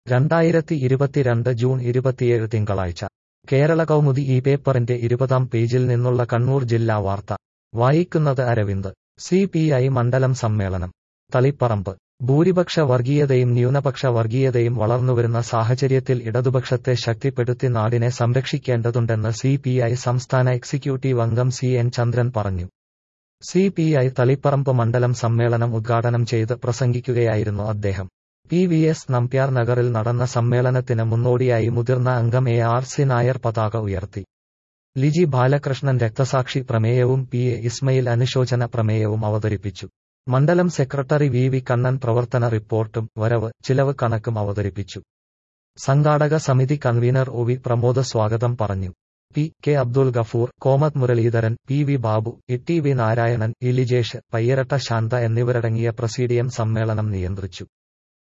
രണ്ടായിരത്തി ഇരുപത്തിരണ്ട് ജൂൺ ഇരുപത്തിയേഴ് തിങ്കളാഴ്ച കേരള കൗമുദി ഈ പേപ്പറിന്റെ ഇരുപതാം പേജിൽ നിന്നുള്ള കണ്ണൂർ ജില്ലാ വാർത്ത വായിക്കുന്നത് അരവിന്ദ് സി പി ഐ മണ്ഡലം സമ്മേളനം തളിപ്പറമ്പ് ഭൂരിപക്ഷ വർഗീയതയും ന്യൂനപക്ഷ വർഗീയതയും വളർന്നുവരുന്ന സാഹചര്യത്തിൽ ഇടതുപക്ഷത്തെ ശക്തിപ്പെടുത്തി നാടിനെ സംരക്ഷിക്കേണ്ടതുണ്ടെന്ന് സി പി ഐ സംസ്ഥാന എക്സിക്യൂട്ടീവ് അംഗം സി എൻ ചന്ദ്രൻ പറഞ്ഞു സി പി ഐ തളിപ്പറമ്പ് മണ്ഡലം സമ്മേളനം ഉദ്ഘാടനം ചെയ്ത് പ്രസംഗിക്കുകയായിരുന്നു അദ്ദേഹം പി വി എസ് നമ്പ്യാർ നഗറിൽ നടന്ന സമ്മേളനത്തിന് മുന്നോടിയായി മുതിർന്ന അംഗം എ ആർ സി നായർ പതാക ഉയർത്തി ലിജി ബാലകൃഷ്ണൻ രക്തസാക്ഷി പ്രമേയവും പി എ ഇസ്മയിൽ അനുശോചന പ്രമേയവും അവതരിപ്പിച്ചു മണ്ഡലം സെക്രട്ടറി വി വി കണ്ണൻ പ്രവർത്തന റിപ്പോർട്ടും വരവ് ചിലവ് കണക്കും അവതരിപ്പിച്ചു സംഘാടക സമിതി കൺവീനർ ഒ വി പ്രമോദ് സ്വാഗതം പറഞ്ഞു P K Abdul Gafoor Komath Muraleedharan P V Babu E T V Narayanan Ilijesh Payyaratta Shantha എന്നിവരടങ്ങിയ പ്രസീഡിയം സമ്മേളനം നിയന്ത്രിച്ചു